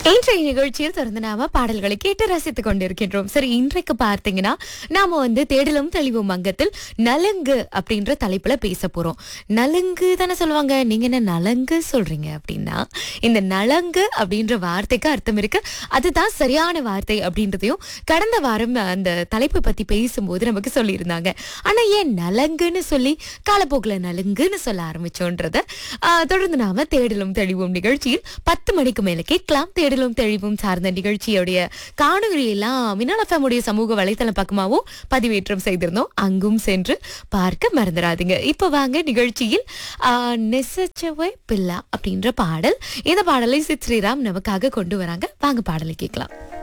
இன்றைய நிகழ்ச்சியில் தொடர்ந்து நாம பாடல்களை கேட்டு ரசித்துக் கொண்டிருக்கின்றோம் சரி இன்றைக்கு பார்த்தீங்கன்னா நாம வந்து தேடலும் தெளிவும் அங்கத்தில் நலுங்கு அப்படின்ற தலைப்புல பேச போறோம் நலுங்கு தானே சொல்லுவாங்க நீங்க என்ன நலங்கு சொல்றீங்க அப்படின்னா இந்த நலங்கு அப்படின்ற வார்த்தைக்கு அர்த்தம் இருக்கு அதுதான் சரியான வார்த்தை அப்படின்றதையும் கடந்த வாரம் அந்த தலைப்பு பத்தி பேசும்போது நமக்கு சொல்லியிருந்தாங்க ஆனா ஏன் நலங்குன்னு சொல்லி காலப்போக்குல நலுங்குன்னு சொல்ல ஆரம்பிச்சோன்றத ஆஹ், தொடர்ந்து நாம தேடலும் தெளிவும் நிகழ்ச்சியில் பத்து மணிக்கு மேல கேட்கலாம் தேடலும் தெளிவும் சார்ந்த நிகழ்ச்சியுடைய காணொலி எல்லாம் மின்னல் FM உடைய சமூக வலைத்தளம் பக்கமாவும் பதிவேற்றம் செய்திருந்தோம் அங்கும் சென்று பார்க்க மறந்துடாதீங்க இப்ப வாங்க நிகழ்ச்சியில் ஆஹ், நெசச்சவை பில்லா அப்படின்ற பாடல் இந்த பாடலை சித் ஸ்ரீராம் நமக்காக கொண்டு வராங்க வாங்க பாடலை கேட்கலாம்